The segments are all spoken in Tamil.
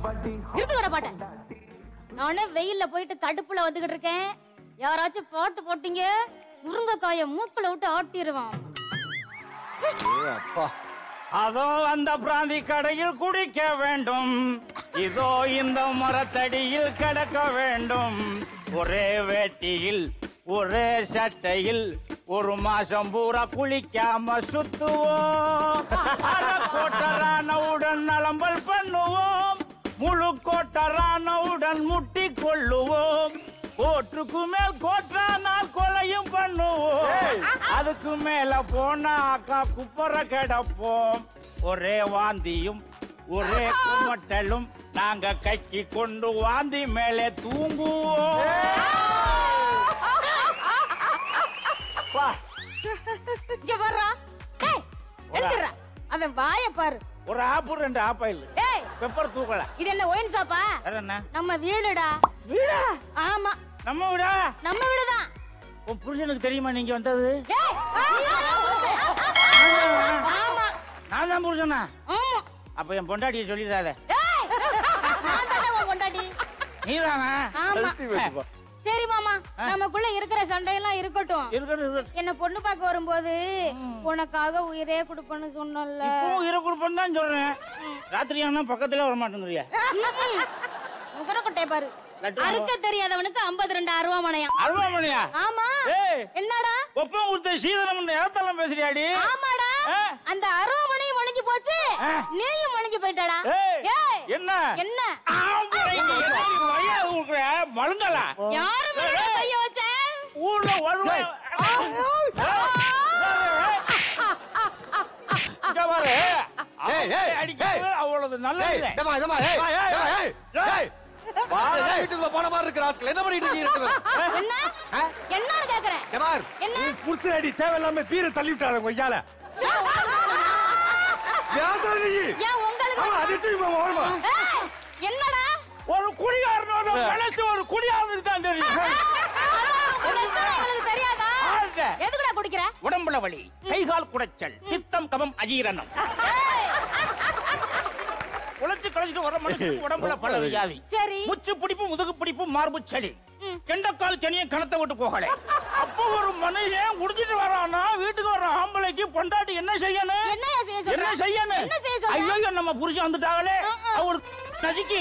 நிறுத்துக்கட பாட்டேன் நானே வெயில்ல போயிட்டு கடுப்புல வந்துகிட்டு இருக்கேன் யாராச்சும் பாட்டு போட்டீங்க முருங்கைக்காய மூக்குல விட்டு ஆட்டிடுவான் அப்பா அதோ அந்த பிராந்தி கடையில் குடிக்க வேண்டும் இதோ இந்த மரத்தடியில் கிடக்க வேண்டும் ஒரே வேட்டியில் ஒரே சட்டையில் ஒரு மாசம் பூரா குளிக்காம சுத்துவோம் கோட்டரானவுடன் நலம்பல் பண்ணுவோம் முழு கோட்டரானவுடன் முட்டி கொள்ளுவோம் கோட்டுக்கு மேல் கோட்டானால் கொலையும் பண்ணுவோம் அதுக்கு மேல போனா அக்கா குப்பர கிடப்போம் ஒரே வாந்தியும் ஒரே குமட்டலும் நாங்க கைக்கு கொண்டு வாந்தி மேலே தூங்குவோம் இங்க வர்றா டேய் எழுந்துடுறா அவன் வாய பாரு ஒரு ஆப்பு ரெண்டு ஆப்பாயில் டேய் பெப்பர் தூக்கல இது என்ன ஒயின் சாப்பா அது என்ன நம்ம வீடுடா வீடா ஆமா நம்ம வீடா நம்ம வீடுதான் உன் புருஷனுக்கு தெரியுமா நீங்க வந்தது டேய் நீதான் புருஷன். ஆமா நான் தான் புருஷனா ஆமா அப்ப என் பொண்டாட்டியை சொல்லிடாத டேய் நான் தானே உன் பொண்டாட்டி நீதானா ஆமா கழட்டி வைப்பா. சரி மாமா நமக்குள்ள இருக்கிற சண்டையெல்லாம் இருக்கட்டும் இருக்கட்டும் இருக்கட்டும் என்ன பொண்ணு பார்க்க வரும்போது உனக்காக உயிரே கொடுப்பேன்னு சொன்னல இப்பவும் இரு கொடுப்பேன்னு தான் சொல்றேன் ராத்திரி ஆனா பக்கத்துல வர மாட்டேங்கிறியா முகரக்கொட்டைய பாரு லட்டு அறுக்க தெரியாதவனுக்கு ஐம்பது ரெண்டு அருவாமனையா அருவாமணியா ஆமா ஏய் என்னடா ஒப்பம் கொடுத்த சீதனம் ஏத்தெல்லாம் பேசுறியாடி ஆமாடா ஆ? அந்த அருவாமனையும் முளைஞ்சு போச்சு ஆ. நீயும் முளைஞ்சு போயிட்டடா ஏய் ஏய் என்ன என்ன ஆம்பளை, நீ என்னடி மரியாதை கொடுக்குற? மழுங்கலா யாரு மேல கைய வச்ச ஊர்ல வருவ இங்க பாரு ஏய், ஏய், அடிக்கிறது ஏய். அவ்வளவு நல்லது ஏய், இல்லை. இதம்மா, இதம்மா, ஏய், இதம்மா, ஏய், ஏய். வாடா, வீட்டுக்குள்ள போன மாதிரி இருக்கு ராஸ்கல். என்ன பண்ணிட்டு இருக்கீங்க ரெண்டு பேரும்? என்ன ஆ? என்னன்னு கேக்குறேன் ஜமார், என்ன புருஷனடி தேவையில்லாம பீரை தள்ளி விட்டாங்க கொய்யால வியாசாரி நீ ஏன் உங்களுக்கு அவன் அதிர்ச்சி ஓரமா ஏய், என்னடா ஒரு குடிகாரனோட மனசு ஒரு குடியாரனுக்கு தான் தெரியும் அதான் உங்களுக்கு உங்களுக்கு தெரியாதா ஆள்க. எதுக்குடா குடிக்கிற உடம்புல வலி கைகால் குடைச்சல் பித்தம் கபம் அஜீரணம் ஏய், உழைச்சு கழிச்சிட்டு வர மனுஷனுக்கு உடம்புல பல வியாதி சரி முச்சு பிடிப்பு முதுகு பிடிப்பு மார்பு சளி ம். கெண்டக்கால் சனியை கணத்தை விட்டு போகல அப்போ ஒரு மனுஷன் குடிச்சிட்டு வரானா வீட்டுக்கு வர ஆம்பளைக்கு பொண்டாட்டி என்ன செய்யணும் என்னையா செய்ய சொல்ற என்ன செய்யணும் என்ன செய்ய சொல்ற ஐயோ நம்ம புருஷன் வந்துட்டாங்களே ஆ. அவரு நசுக்கி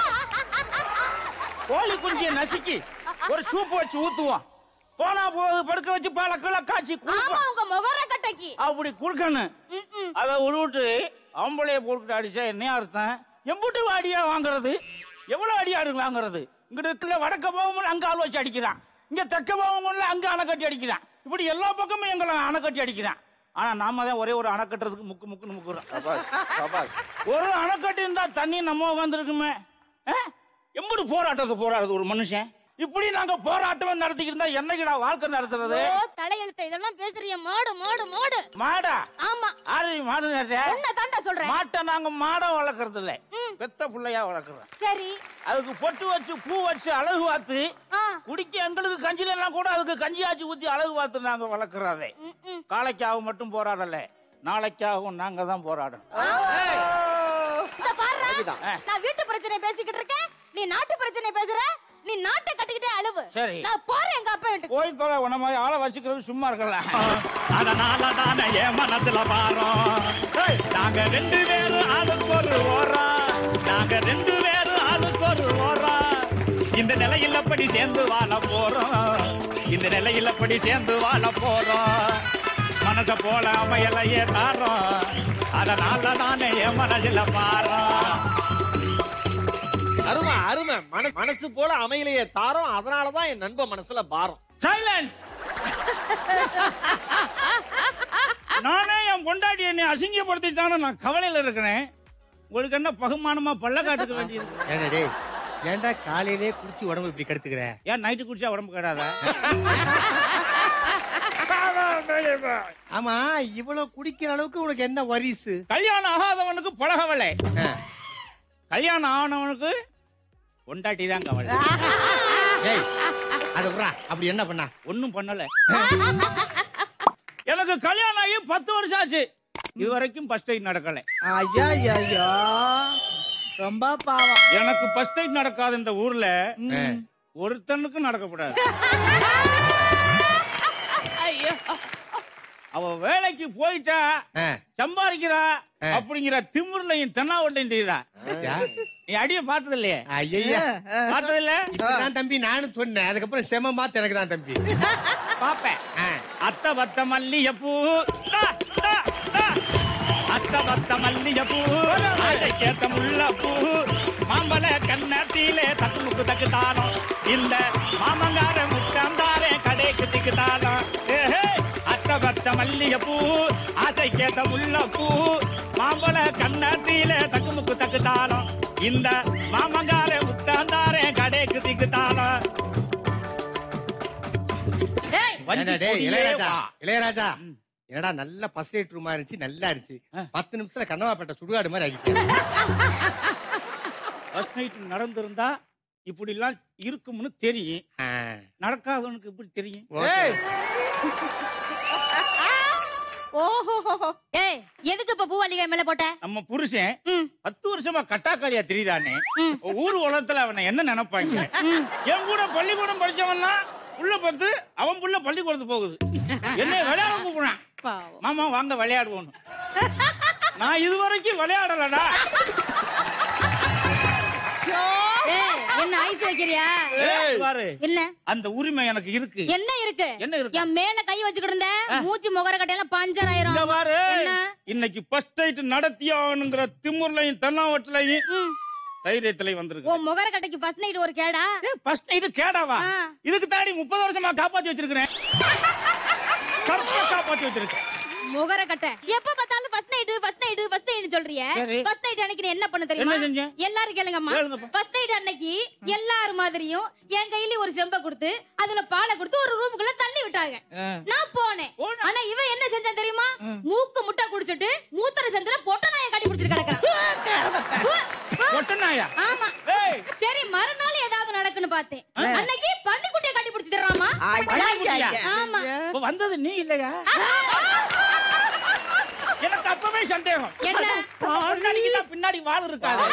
கோழி குஞ்சிய நசுக்கி ஒரு சூப்பு வச்சு ஊத்துவான் போனா போகுது படுக்க வச்சு பால கீழே காய்ச்சி ஆமா குடுப்பான் உங்க முகர கட்டைக்கு அப்படி குடுக்கணும் ம், ம். அதை விட்டு ஆம்பளைய போட்டு அடிச்சா என்ன அர்த்தம் எம்புட்டு அடியா வாங்குறது எவ்வளவு அடியாடு வாங்குறது இங்கிட்டு இருக்கிற வடக்க போகும்போது அங்க ஆள் வச்சு அடிக்கிறான் இங்க தெற்க போகும்போது அங்க அணை கட்டி அடிக்கிறான் இப்படி எல்லா பக்கமும் எங்களை அணை கட்டி அடிக்கிறான் ஆனா நாம தான் ஒரே ஒரு அணை கட்டுறதுக்கு முக்கு முக்குன்னு முக்குறோம் சபாஷ், சபாஷ். ஒரு அணைக்கட்டு இருந்தா தண்ணி நம்ம உட்காந்துருக்குமே எம்புட்டு போராட்டத்தை போராடுது ஒரு மனுஷன் இப்படி நாங்க போராட்டம் நடத்திக்கிட்டு இருந்தா என்னைக்குடா வாழ்க்கை நடத்துறது ஓ தலையெழுத்த இதெல்லாம் பேசுறிய மாடு மாடு மாடு மாடா ஆமா ஆறு மாடு நடுற? உன்னை தாண்டா சொல்றேன் மாட்டை நாங்க மாடை வளர்க்கறது இல்ல ம். பெத்த பிள்ளையா வளர்க்குறோம் சரி அதுக்கு பொட்டு வச்சு பூ வச்சு அழகு பார்த்து ஆ குடிக்க எங்களுக்கு கஞ்சில எல்லாம் கூட அதுக்கு கஞ்சி ஆச்சு ஊத்தி அழகு பார்த்து நாங்க வளர்க்குறதே ம், ம். காலைக்காக மட்டும் போராடல நாளைக்காகவும் நாங்க தான் போராடணும் இத பாருடா அதுதான். நான் வீட்டு பிரச்சனை பேசிக்கிட்டு இருக்கேன் நீ நாட்டு பிரச்சனை பேசுற நீ நாட்டை கட்டிக்கிட்டே அழுவு சரி. நான் போறேன் எங்க அப்பா வீட்டுக்கு போய் தொலை உன மாதிரி ஆளை வச்சுக்கிறது சும்மா இருக்கலாம் அதனால தானே என் மனசுல பாரம் ஏய், நாங்க ரெண்டு பேரும் ஆளுக்கு ஒரு ஓரம் நாங்க ரெண்டு பேரும் ஆளுக்கு ஒரு ஓரம் இந்த நிலையில் அப்படி சேர்ந்து வாழ போறோம் இந்த நிலையில் அப்படி சேர்ந்து வாழ போறோம் மனச போல அமையலையே தாரோம் அதனால தானே என் மனசுல பாரம் அருமை அருமை மனசு மனசு போல அமையலையே தாரம் அதனாலதான் என் நண்பன் மனசுல பாரம் சைலன்ஸ் நானே என் பொண்டாட்டி என்னை அசிங்கப்படுத்திட்டான நான் கவலையில இருக்கிறேன் உங்களுக்கு என்ன பகுமானமா பல்ல காட்டுக்க வேண்டியது ஏண்டா டேய் ஏன்டா காலையிலே குடிச்சு உடம்பு இப்படி கெடுத்துக்கிற ஏன் நைட்டு குடிச்சா உடம்பு கேடாதா ஆமா இவ்வளவு குடிக்கிற அளவுக்கு உனக்கு என்ன வரிசு கல்யாணம் ஆகாதவனுக்கு பழகவலை கல்யாணம் ஆனவனுக்கு பொண்டாட்டி தான் கவலை ஏய் அது விட்றா அப்படி என்ன பண்ணா ஒன்னும் பண்ணல எனக்கு கல்யாணம் ஆகி பத்து வருஷம் ஆச்சு இது வரைக்கும் ஃபர்ஸ்ட் டைம் நடக்கல ஐயா ஐயா ரொம்ப பாவம் எனக்கு ஃபர்ஸ்ட் நைட் நடக்காத இந்த ஊர்ல ஆ. ஒருத்தனுக்கும் நடக்கக்கூடாது ஐயோ அவ வேலைக்கு போயிட்டா ஆ. சம்பாதிக்கிறா அப்படிங்கிற திமிர்லையும் தென்னாவட்டையும் தெரியுதா யா. நீ அடிய பார்த்தது இல்லையே ஐயையா. பார்த்தது இல்ல இப்படிதான் தம்பி நானும் சொன்னேன் அதுக்கப்புறம் செம மாத்து எனக்கு தான் தம்பி பாப்பேன் ஆ. அத்த பத்த மல்லிகைப்பூ தா, தா, தா. அத்த பத்த மல்லிகைப்பூ கேத்த முல்லப்பூ மாம்பழ கண்ணத்திலே தக்கு முக்கு தக்கு தானம் இந்த மாமங்கார முட்டாந்தாரே கடைக்கு திக்கு தானம் ஏஹே அத்த பத்த மல்லிகைப்பூ ஆசைக்கேத்த முல்லப்பூ மாம்பழ கண்ணத்திலே தக்கு முக்கு தக்கு தானம் இந்த மாமங்கார முட்டாந்தாரே கடைக்கு திக்கு தானம் டேய் என்னடா டேய், கொடியே இளையராஜா வா. இளையராஜா என்னடா நல்ல ஃபர்ஸ்ட் எய்ட் ரூமா இருந்துச்சு நல்லா இருந்துச்சு பத்து நிமிஷத்துல கண்ணவாப்பட்ட சுடுகாடு மாதிரி ஆகிட்டேன் ஃபர்ஸ்ட் நைட் நடந்திருந்தா இப்படி எல்லாம் இருக்கும்னு தெரியும் ஆ. நடக்காதவனுக்கு எப்படி தெரியும் ஓகே. ஓஹோ ஏய் எதுக்கு இப்ப பூவாளிகை மேல போட்ட நம்ம புருஷன் ம் பத்து வருஷமா கட்டாக்காரியா திரியிறானே ம். ஊர் உலகத்துல அவனை என்ன நினைப்பாங்க என் கூட பள்ளிக்கூடம் படிச்சவன்லாம் புள்ள பத்து அவன் புள்ள பள்ளிக்கூடத்துக்கு போகுது என்ன விளையாட கூப்பிடுறான் பாவம் மாமா வாங்க விளையாடுவோம் நான் இதுவரைக்கும் விளையாடலடா ஏய் என்ன ஐஸ் வைக்கிறியா பாரு என்ன அந்த உரிமை எனக்கு இருக்கு என்ன இருக்கு என்ன இருக்கு? என் மேல கை வச்சுக்கிட்டு இருந்த மூச்சு முகர கட்டையெல்லாம் பஞ்சர் இந்த ஆயிரும் பாரு என்ன? இன்னைக்கு ஃபர்ஸ்ட் நைட் நடத்தியானுங்கிற திமுர்லையும் தென்னாவட்டிலையும் ம். தைரியத்திலையும் வந்திருக்கு உன் முகர கட்டைக்கு ஃபர்ஸ்ட் நைட் ஒரு கேடா ஃபர்ஸ்ட் நைட் கேடாவா ஆ. இதுக்கு தாண்டி முப்பது வருஷமா காப்பாத்தி வச்சிருக்கிறேன் கரெக்டா காப்பாத்தி வச்சிருக்கேன் முகர கட்டை எப்ப பார்த்தாலும் first night first night first night சொல்றியே சரி. ஃபர்ஸ்ட் நைட் அன்னைக்கு நீ என்ன பண்ண தெரியுமா என்ன செஞ்சேன்? எல்லாரும் கேளுங்கம்மா கேளுங்கப்பா. ஃபர்ஸ்ட் நைட் அன்னைக்கு எல்லாரும் மாதிரியும் என் கையில ஒரு செம்ப கொடுத்து அதுல பாலை கொடுத்து ஒரு ரூமுக்குள்ள தள்ளி விட்டாங்க ஆ. நான் போனேன் போனா? ஆனா இவன் என்ன செஞ்சான் தெரியுமா மூக்கு முட்டை குடிச்சிட்டு மூத்தர சந்தில பொட்ட நாயை கட்டி பிடிச்சிட்டு கிடக்குறான் ஒட்டனாயா ஆமா ஏய் சரி மறுநாள் ஏதாவது நடக்குன்னு பார்த்தேன் அன்னைக்கு பன்னிக்குட்டியை கட்டி பிடிச்சிடுறாமா ஐயா ஆமா இப்ப வந்தது நீ இல்லையா எனக்கு அப்பவே சந்தேகம் என்ன பொண்டாட்டிக்கு தான் பின்னாடி வாள் இருக்காது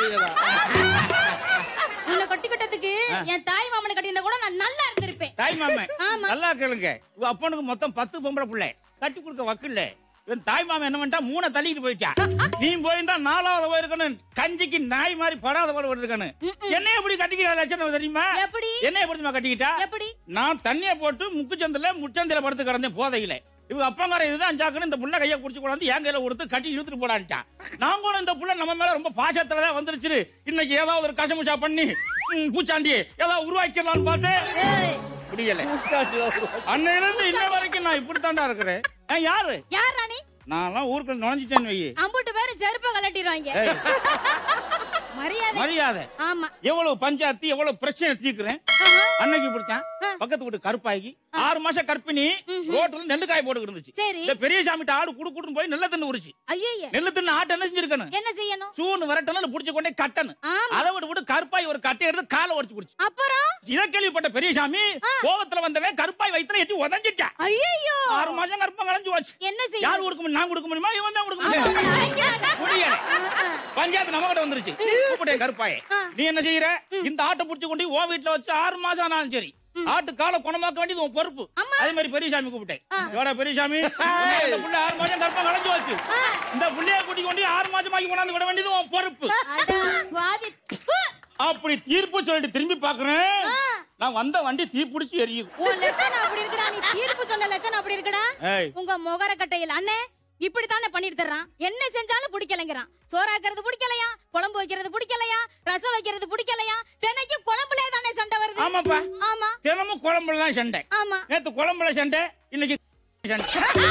உன்னை கட்டி கட்டத்துக்கு என் தாய் மாமனை கட்டியிருந்தா கூட நான் நல்லா இருந்திருப்பேன் தாய் மாமன் ஆமா. நல்லா கேளுங்க உங்க அப்பனுக்கு மொத்தம் பத்து பொம்பளை பிள்ளை கட்டி கொடுக்க வக்கில்ல இவன் தாய் மாமன் என்ன பண்ணிட்டா மூணை தள்ளிட்டு போயிட்டான் நீ போயிருந்தா நாலாவது போயிருக்கணும் கஞ்சிக்கு நாய் மாதிரி படாத போல இருக்கணும் என்ன எப்படி கட்டிக்கிற லட்சணம் தெரியுமா எப்படி என்ன எப்படி கட்டிக்கிட்டா எப்படி நான் தண்ணிய போட்டு முக்குச்சந்தில முச்சந்தில படுத்து கிடந்தேன் போதையில இவங்க அப்பங்கார இதுதான் அஞ்சாக்குன்னு இந்த புள்ள கையை குடிச்சு கொண்டாந்து என் கையில கொடுத்து கட்டி இழுத்துட்டு போடான்ட்டான் நான் கூட இந்த புள்ள நம்ம மேல ரொம்ப பாசத்துல தான் வந்துருச்சு இன்னைக்கு ஏதாவது ஒரு கசமுசா பண்ணி ம், பூச்சாண்டி ஏதாவது உருவாக்கிடலாம்னு பார்த்தேன் ஏய், முடியல அன்னையில இருந்து இன்ன வரைக்கும் நான் இப்படித்தாண்டா இருக்கிறேன் நான் யாரு யார் ராணி நான்லாம் ஊருக்குள்ள நுழைஞ்சிட்டேன்னு வை அம்புட்டு பேரு செருப்ப கலட்டிடுவாங்க ஏய், மரியாதை மரியாதை ஆமா எவ்வளவு பஞ்சாயத்து எவ்வளவு பிரச்சனை தீர்க்கிறேன் ஆஹா. அன்னைக்கு இப்படித்தான் பக்கத்து வீட்டு கருப்பாகி ஆறு மாசம் கற்பிணி ரோட்ல நெல்லு காய போட்டு இருந்துச்சு சரி இந்த பெரிய சாமிட்ட ஆடு குடு குடுன்னு போய் நெல்ல தின்னு உரிச்சு ஐயய்ய நெல்லு தின்னு ஆட்டை என்ன செஞ்சிருக்கணும் என்ன செய்யணும் சூன்னு விரட்டணும் புடிச்சு கொண்டே கட்டணும் ஆமா அதை விட்டு விட்டு கருப்பாய் ஒரு கட்டை எடுத்து காலை உடைச்சு புடிச்சு அப்புறம் இதை கேள்விப்பட்ட பெரிய சாமி கோவத்துல வந்தவன் கருப்பாய் வயித்துல எட்டி உதஞ்சிட்டான் ஐயோ ஆறு மாசம் கருப்பம் கலைஞ்சு போச்சு என்ன யார் செய்யணும் கொடுக்க முடியும் நான் கொடுக்க முடியுமா இவன் தான் கொடுக்க ஆமா, முடியும் நாய்க்கிறாங்க. முடியல ஆ, ஆ. பஞ்சாயத்து நம்ம கிட்ட வந்துருச்சு கூப்பிட்டேன் கருப்பாயே ஆ. நீ என்ன செய்யற இந்த ஆட்டை புடிச்சு கொண்டு போய் உன் வீட்டுல வச்சு ஆறு மாசம் ஆனாலும் சரி ஆட்டு காலை குணமாக்க வேண்டியது உன் பொறுப்பு ஆமா. அதே மாதிரி பெரியசாமி கூப்பிட்டேன் எவ்வளவு பெரியசாமி இந்த புள்ள ஆறு மாசம் கருப்பம் கலைஞ்சு வச்சு இந்த புள்ளைய கூட்டி கொண்டு ஆறு மாசம் ஆகி கொண்டாந்து விட வேண்டியது உன் பொறுப்பு அட, பாவி. ப்பு. அப்படி தீர்ப்பு சொல்லிட்டு திரும்பி பாக்குறேன் நான் வந்த வண்டி தீ பிடிச்சி எரியுது உன் லட்சணம் அப்படி இருக்குடா நீ தீர்ப்பு சொன்ன லட்சணம் அப்படி இருக்குடா ஏய் உங்க முகர கட்டையில் அண்ணே இப்படித்தானே பண்ணிட்டு தர்றான் என்ன செஞ்சாலும் பிடிக்கலைங்கிறான் சோறாக்குறது பிடிக்கலையா குழம்பு வைக்கிறது பிடிக்கலையா ரசம் வைக்கிறது பிடிக்கலையா தினைக்கும் குழம்புலே தானே சண்டை வருது ஆமாப்பா ஆமா தினமும் குழம்புல தான் சண்டை ஆமா நேத்து குழம்புல சண்டை இன்னைக்கு சண்டை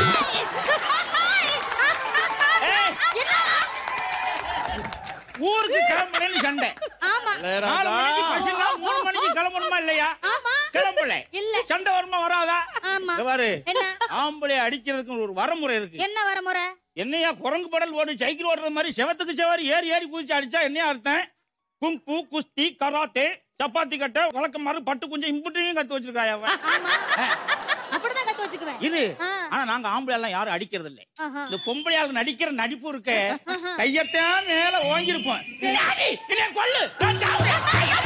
ஏய், ஊருக்கு கிளம்புறேன்னு சண்டை ஆமா நாலு மணிக்கு பஸ்ஸுனா மூணு மணிக்கு கிளம்பணுமா இல்லையா ஆமா கிளம்பல இல்ல சண்டை வருமா வராதா ஆமா இங்க பாரு என்ன ஆம்பளை அடிக்கிறதுக்கு ஒரு வரமுறை இருக்கு என்ன வரமுறை என்னையா குரங்கு படல் ஓடு சைக்கிள் ஓடுற மாதிரி செவத்துக்கு செவாரி ஏறி ஏறி குதிச்சு அடிச்சா என்னையா அர்த்தம் குங்கு குஸ்தி கராத்தே சப்பாத்தி கட்டை வழக்கம் மாதிரி பட்டு குஞ்சம் இம்புட்டையும் கத்து வச்சிருக்காயா அவன் ஆமா அப்படிதான் கத்து வச்சுக்குவேன் இது ஆ. ஆனா நாங்க ஆம்பளை எல்லாம் யாரும் அடிக்கிறது இல்ல ஆஹா. இந்த பொம்பளையாளு நடிக்கிற நடிப்பு இருக்க கையத்தான் மேல ஓங்கிருப்போம் அடி, என்னை கொல்லு நான் சாவுறேன்.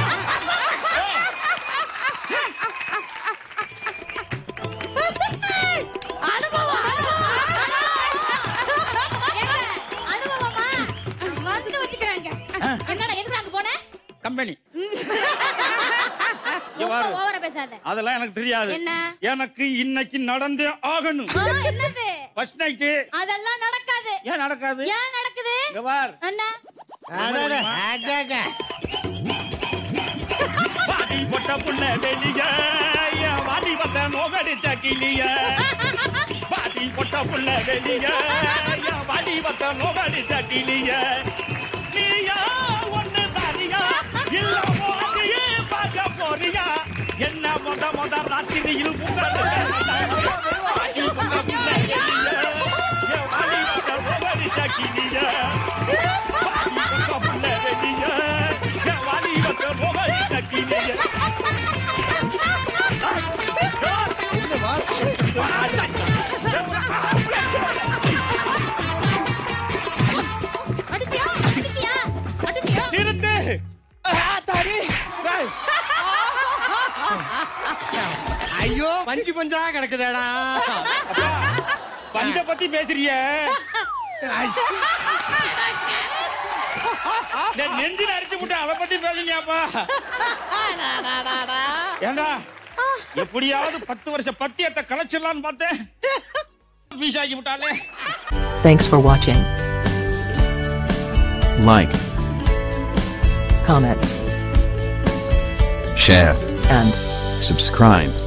ஏங்க, அனுபவமா வந்து வச்சுக்கிறாங்க என்னடா எதுக்கு அங்க போன கம்பெனி இங்க ரொம்ப பாரு. ஓவரா பேசாத அதெல்லாம் எனக்கு தெரியாது என்ன? எனக்கு இன்னைக்கு நடந்தே ஆகணும் ஆ, என்னது ஃபர்ஸ்ட் நைட்டு அதெல்லாம் நடக்காது ஏன் நடக்காது ஏன் நடக்குது இங்க பார் அண்ணா அடடே, அடடே. வாடி பொட்ட புள்ள வெளிய என் வாடி வந்த நோகடிச்ச கிளிய வாடி பொட்ட புள்ள வெளிய என் வாடி வந்த நோகடிச்ச கிளிய நீயா ஒண்ணு தானியா இல்ல மோதியே பார்க்க போறியா என்ன மொத மொத ராத்திரியில் புகழ் வாடி பொட்ட புள்ள வெளிய என் வாடி வந்த நோகடிச்ச கிளிய வாடி பொட்ட புள்ள வெளிய என் வாடி வந்த நோகடிச்ச கிளிய அடிப்பியா அடிப்பியா அடிப்பியா நிறுத்து ஆத்தாடி டேய், ஐயோ பஞ்சு பஞ்சா கிடக்குதேடா பஞ்ச பத்தி பேசுறிய நெஞ்சில அடிச்சு விட்டு அதை பத்தி பேசுனியாப்பா ஏண்டா எப்படியாவது பத்து வருஷம் பத்தியத்தை கலைச்சிடலான்னு பார்த்தேன் வீசாக்கி விட்டாலே Thanks for watching. like, Comments share, and subscribe.